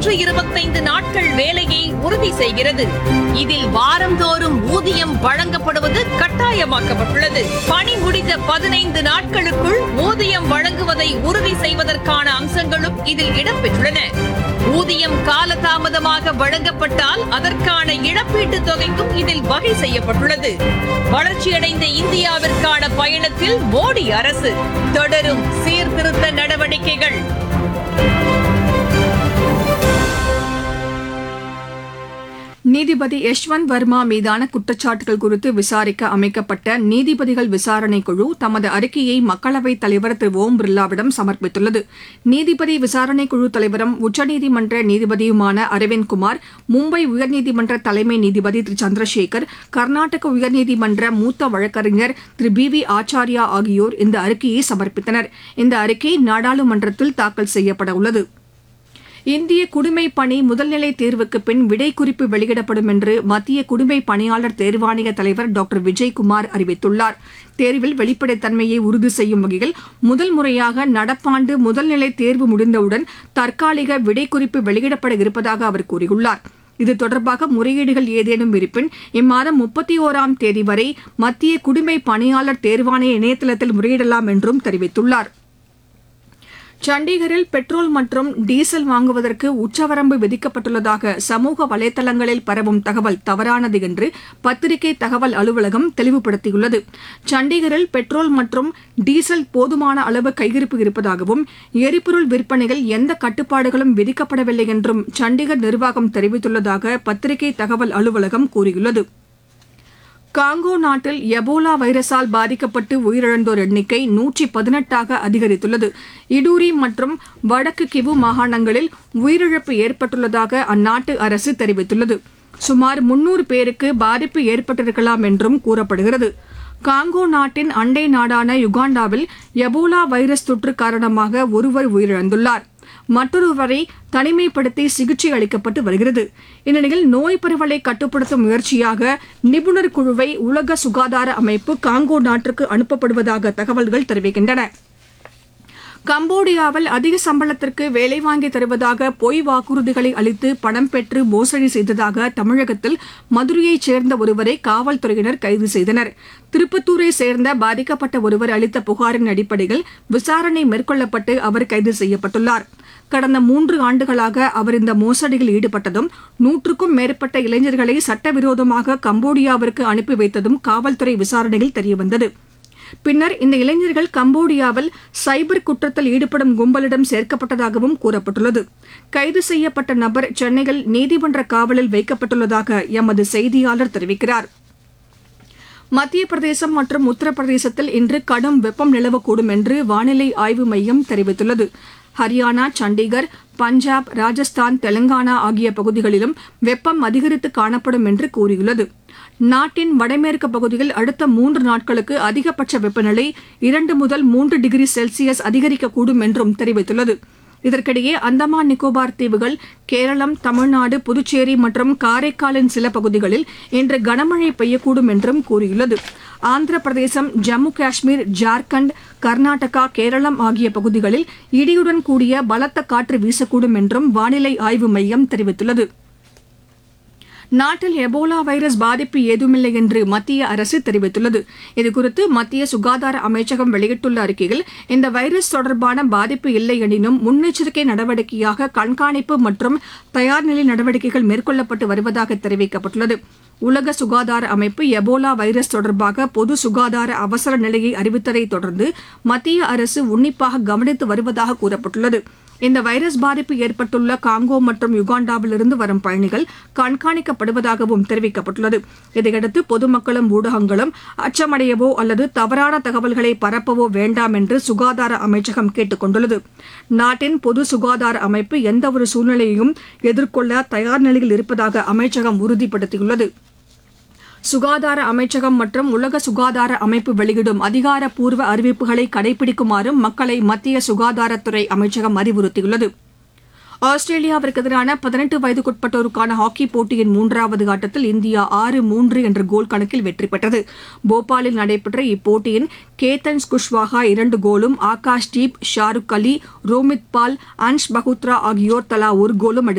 நூற்று இருபத்தைந்து நாட்கள் வேலையை உறுதி செய்கிறது இதில் வாரந்தோறும் ஊதியம் வழங்கப்படுவது கட்டாயமாக்கப்பட்டுள்ளது பணி முடிந்த பதினைந்து நாட்களுக்குள் ஊதியம் வழங்குவதை உறுதி செய்வதற்கான அம்சங்களும் இதில் இடம்பெற்றுள்ளன ஊதியம் காலதாமதமாக வழங்கப்பட்டால் அதற்கான இழப்பீட்டுத் தொகைக்கும் இதில் வகை செய்யப்பட்டுள்ளது வளர்ச்சியடைந்த இந்தியாவிற்கான பயணத்தில் மோடி அரசு தொடரும் சீர்திருத்த நடவடிக்கைகள் நீதிபதி யஷ்வந்த் வர்மா மீதான குற்றச்சாட்டுகள் குறித்து விசாரிக்க அமைக்கப்பட்ட நீதிபதிகள் விசாரணை குழு தமது அறிக்கையை மக்களவைத் தலைவர் திரு ஓம் பிர்லாவிடம் சமர்ப்பித்துள்ளது நீதிபதி விசாரணை குழு தலைவரும் உச்சநீதிமன்ற நீதிபதியுமான அரவிந்த் குமார் மும்பை உயர்நீதிமன்ற தலைமை நீதிபதி திரு சந்திரசேகர் கர்நாடக உயர்நீதிமன்ற மூத்த வழக்கறிஞர் திரு பி வி ஆச்சாரியா ஆகியோர் இந்த அறிக்கையை சமர்ப்பித்தனர் இந்த அறிக்கை நாடாளுமன்றத்தில் தாக்கல் செய்யப்பட உள்ளது இந்திய குடிமைப் பணி முதல்நிலை தேர்வுக்கு பின் விடை குறிப்பு வெளியிடப்படும் என்று மத்திய குடிமைப் பணியாளர் தேர்வாணைய தலைவர் டாக்டர் விஜய்குமார் அறிவித்துள்ளார் தேர்வில் வெளிப்படைத்தன்மையை உறுதி செய்யும் வகையில் முதல் முறையாக நடப்பாண்டு முதல்நிலை தேர்வு முடிந்தவுடன் தற்காலிக விடை குறிப்பு வெளியிடப்பட இருப்பதாக அவர் கூறியுள்ளார் இது தொடர்பாக முறையீடுகள் ஏதேனும் இருப்பின் இம்மாதம் முப்பத்தி ஓராம் தேதி வரை மத்திய குடிமை பணியாளர் தேர்வாணைய இணையதளத்தில் முறையிடலாம் என்றும் தெரிவித்துள்ளார் சண்டிகரில் பெட்ரோல் மற்றும் டீசல் வாங்குவதற்கு உச்சவரம்பு விதிக்கப்பட்டுள்ளதாக சமூக வலைதளங்களில் பரவும் தகவல் தவறானது என்று பத்திரிகை தகவல் அலுவலகம் தெளிவுபடுத்தியுள்ளது சண்டிகரில் பெட்ரோல் மற்றும் டீசல் போதுமான அளவு கையிருப்பு இருப்பதாகவும் எரிபொருள் விற்பனையில் எந்த கட்டுப்பாடுகளும் விதிக்கப்படவில்லை என்றும் சண்டிகர் நிர்வாகம் தெரிவித்துள்ளதாக பத்திரிகை தகவல் அலுவலகம் கூறியுள்ளது காங்கோ நாட்டில் எபோலா வைரஸால் பாதிக்கப்பட்டு உயிரிழந்தோர் எண்ணிக்கை நூற்றி பதினெட்டாக அதிகரித்துள்ளது இடூரி மற்றும் வடக்கு கிவு மாகாணங்களில் உயிரிழப்பு ஏற்பட்டுள்ளதாக அந்நாட்டு அரசு தெரிவித்துள்ளது சுமார் முன்னூறு பேருக்கு பாதிப்பு ஏற்பட்டிருக்கலாம் என்றும் கூறப்படுகிறது காங்கோ நாட்டின் அண்டை நாடான யுகாண்டாவில் எபோலா வைரஸ் தொற்று காரணமாக ஒருவர் உயிரிழந்துள்ளார் மற்றொருவரை தனிமைப்படுத்தி சிகிச்சை அளிக்கப்பட்டு வருகிறது இந்நிலையில் நோய் பரவலை கட்டுப்படுத்தும் முயற்சியாக நிபுணர் குழுவை உலக சுகாதார அமைப்பு காங்கோ நாட்டிற்கு அனுப்பப்படுவதாக தகவல்கள் தெரிவிக்கின்றன கம்போடியாவில் அதிக சம்பளத்திற்கு வேலை வாங்கி தருவதாக பொய் வாக்குறுதிகளை அளித்து பணம் பெற்று மோசடி செய்ததாக தமிழகத்தில் மதுரையைச் சேர்ந்த ஒருவரை காவல்துறையினர் கைது செய்தனர் திருப்பத்தூரை சேர்ந்த பாதிக்கப்பட்ட ஒருவர் அளித்த புகாரின் அடிப்படையில் விசாரணை மேற்கொள்ளப்பட்டு அவர் கைது செய்யப்பட்டுள்ளார் கடந்த மூன்று ஆண்டுகளாக அவர் இந்த மோசடியில் ஈடுபட்டதும் நூற்றுக்கும் மேற்பட்ட இளைஞர்களை சட்டவிரோதமாக கம்போடியாவிற்கு அனுப்பி வைத்ததும் காவல்துறை விசாரணையில் தெரியவந்தது பின்னர் இந்த இளைஞர்கள் கம்போடியாவில் சைபர் குற்றத்தில் ஈடுபடும் கும்பலிடம் சேர்க்கப்பட்டதாகவும் கூறப்பட்டுள்ளது கைது செய்யப்பட்ட நபர் சென்னையில் நீதிமன்ற காவலில் வைக்கப்பட்டுள்ளதாக எமது செய்தியாளர் தெரிவிக்கிறார் மத்திய பிரதேசம் மற்றும் உத்தரப்பிரதேசத்தில் இன்று கடும் வெப்பம் நிலவக்கூடும் என்று வானிலை ஆய்வு மையம் தெரிவித்துள்ளது ஹரியானா சண்டிகர் பஞ்சாப் ராஜஸ்தான் தெலங்கானா ஆகிய பகுதிகளிலும் வெப்பம் அதிகரித்து காணப்படும் என்று கூறியுள்ளது நாட்டின் வடமேற்கு பகுதியில் அடுத்த மூன்று நாட்களுக்கு அதிகபட்ச வெப்பநிலை இரண்டு முதல் மூன்று டிகிரி செல்சியஸ் அதிகரிக்கக்கூடும் என்றும் தெரிவித்துள்ளது இதற்கிடையே அந்தமான் நிக்கோபார் தீவுகள் கேரளம் தமிழ்நாடு புதுச்சேரி மற்றும் காரைக்காலின் சில பகுதிகளில் இன்று கனமழை பெய்யக்கூடும் என்றும் கூறியுள்ளது ஆந்திர பிரதேசம் ஜம்மு காஷ்மீர் ஜார்க்கண்ட் கர்நாடகா கேரளம் ஆகிய பகுதிகளில் இடியுடன் கூடிய பலத்த காற்று வீசக்கூடும் என்றும் வானிலை ஆய்வு மையம் தெரிவித்துள்ளது நாட்டில் எபோலா வைரஸ் பாதிப்பு ஏதுமில்லை என்று மத்திய அரசு தெரிவித்துள்ளது இதுகுறித்து மத்திய சுகாதார அமைச்சகம் வெளியிட்டுள்ள அறிக்கையில் இந்த வைரஸ் தொடர்பான பாதிப்பு இல்லை எனினும் முன்னெச்சரிக்கை நடவடிக்கையாக கண்காணிப்பு மற்றும் தயார்நிலை நடவடிக்கைகள் மேற்கொள்ளப்பட்டு வருவதாக தெரிவிக்கப்பட்டுள்ளது உலக சுகாதார அமைப்பு எபோலா வைரஸ் தொடர்பாக பொது சுகாதார அவசர நிலையை அறிவித்ததைத் தொடர்ந்து மத்திய அரசு உன்னிப்பாக கவனித்து வருவதாக கூறப்பட்டுள்ளது இந்த வைரஸ் பாதிப்பு ஏற்பட்டுள்ள காங்கோ மற்றும் யுகாண்டாவிலிருந்து வரும் பயணிகள் கண்காணிக்கப்படுவதாகவும் தெரிவிக்கப்பட்டுள்ளது இதையடுத்து பொதுமக்களும் ஊடகங்களும் அச்சமடையவோ அல்லது தவறான தகவல்களை பரப்பவோ வேண்டாம் என்று சுகாதார அமைச்சகம் கேட்டுக் கொண்டுள்ளது நாட்டின் பொது சுகாதார அமைப்பு எந்தவொரு சூழ்நிலையையும் எதிர்கொள்ள தயார் நிலையில் இருப்பதாக அமைச்சகம் உறுதிப்படுத்தியுள்ளது சுகாதார அமைச்சகம் மற்றும் உலக சுகாதார அமைப்பு வெளியிடும் அதிகாரப்பூர்வ அறிவிப்புகளை கடைபிடிக்குமாறும் மக்களை மத்திய சுகாதாரத்துறை அமைச்சகம் அறிவுறுத்தியுள்ளது ஆஸ்திரேலியாவிற்கு எதிரான பதினெட்டு வயதுக்குட்பட்டோருக்கான ஹாக்கி போட்டியின் மூன்றாவது ஆட்டத்தில் இந்தியா ஆறு மூன்று என்ற கோல் கணக்கில் வெற்றி பெற்றது போபாலில் நடைபெற்ற இப்போட்டியின் கேத்தன் குஷ்வாஹா இரண்டு கோலும் ஆகாஷ் தீப் ஷாருக் அலி ரோமித் பால் அன்ஷ் பகுத்ரா ஆகியோர் தலா ஒரு கோலும் அடித்தனர்